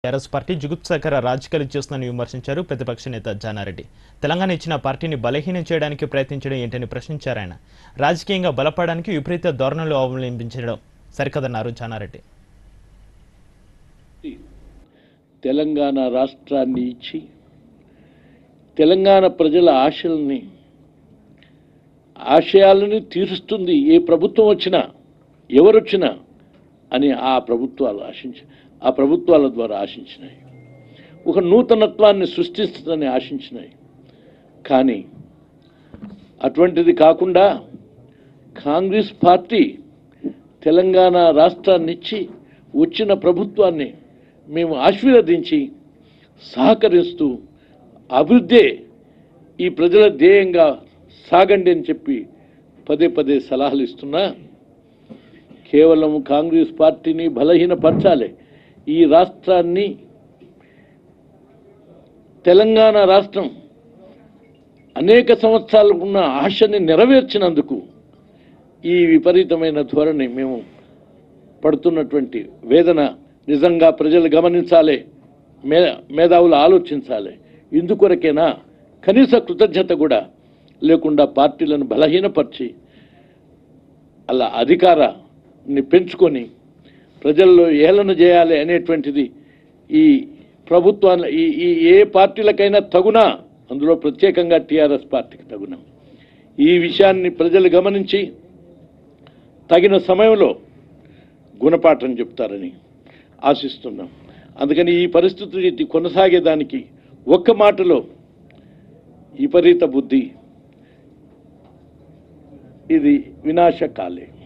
TRS party జుగుప్సాకర రాజకీయాలు చేస్తుందని విమర్శించారు ప్రతిపక్ష నేత జానారెడ్డి తెలంగాణ ఇచ్చిన పార్టీని బలహీనం చేయడానికి ప్రయత్నించడం ఏంటని ప్రశ్నించారు ఆయన రాజకీయంగా బలపడడానికి విపరీత ధోరణులు అవలంబించడం సరికదన్నారు జానారెడ్డి తెలంగాణ రాష్ట్రాన్ని ఇచ్చి తెలంగాణ ప్రజల ఆశల్ని ఆశయాలని తీరుస్తుంది ఏ ప్రభుత్వం వచ్చినా ఎవరొచ్చినా అని ఆ ప్రభుత్వాలు ఆశించి ఆ ప్రభుత్వాల ద్వారా ఆశించినాయి ఒక నూతనత్వాన్ని సృష్టిస్తుందని ఆశించినాయి కానీ అటువంటిది కాకుండా కాంగ్రెస్ పార్టీ తెలంగాణ రాష్ట్రాన్ని ఇచ్చి వచ్చిన ప్రభుత్వాన్ని మేము ఆశీర్వదించి సహకరిస్తూ అభివృద్ధే ఈ ప్రజల ధ్యేయంగా సాగండి అని చెప్పి పదే పదే సలహాలు ఇస్తున్నా కేవలం కాంగ్రెస్ పార్టీని బలహీనపరచాలి ఈ రాష్ట్రాన్ని తెలంగాణ రాష్ట్రం అనేక సంవత్సరాలకు ఉన్న ఆశని నెరవేర్చినందుకు ఈ విపరీతమైన ధోరణి మేము పడుతున్నటువంటి వేదన నిజంగా ప్రజలు గమనించాలి మే మేధావులు ఆలోచించాలి ఇందుకొరకేనా కనీస కృతజ్ఞత కూడా లేకుండా పార్టీలను బలహీనపరిచి అలా అధికారాన్ని పెంచుకొని ప్రజల్లో ఏలన చేయాలి అనేటువంటిది ఈ ప్రభుత్వాన్ని ఈ ఈ ఏ పార్టీలకైనా తగునా అందులో ప్రత్యేకంగా టీఆర్ఎస్ పార్టీకి తగునా ఈ విషయాన్ని ప్రజలు గమనించి తగిన సమయంలో గుణపాఠం చెప్తారని ఆశిస్తున్నాం అందుకని ఈ పరిస్థితులు ఇది కొనసాగేదానికి ఒక్క మాటలో విపరీత బుద్ధి ఇది వినాశకాలే